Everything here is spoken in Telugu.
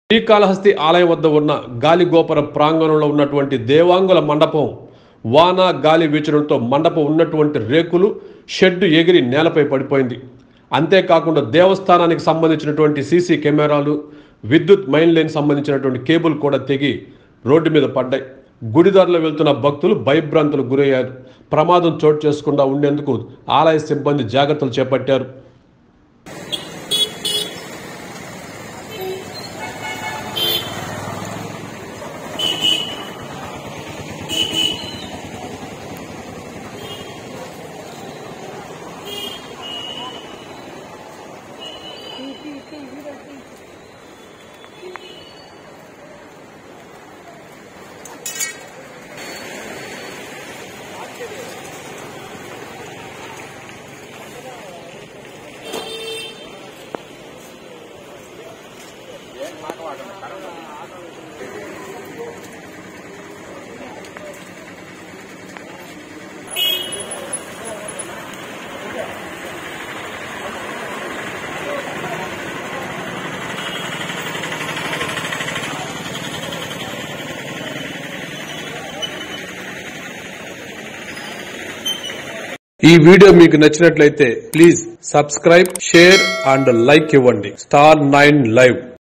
శ్రీకాళహస్తి ఆలయం వద్ద ఉన్న గాలిగోపుర ప్రాంగణంలో ఉన్నటువంటి దేవాంగుల మండపం వాన గాలి వీచడంతో మండపం ఉన్నటువంటి రేకులు షెడ్డు ఎగిరి నేలపై పడిపోయింది అంతేకాకుండా దేవస్థానానికి సంబంధించినటువంటి సీసీ కెమెరాలు విద్యుత్ మైన్ లైన్ సంబంధించినటువంటి కేబుల్ కూడా తెగి రోడ్డు మీద పడ్డాయి గుడిదారిలో వెళ్తున్న భక్తులు భయభ్రాంతులకు గురయ్యారు ప్రమాదం చోటు చేసుకుండా ఉండేందుకు ఆలయ సిబ్బంది జాగ్రత్తలు చేపట్టారు ఈ వీడియో మీకు నచ్చినట్లయితే please subscribe share and like ఇవ్వండి స్టార్ నైన్ లైవ్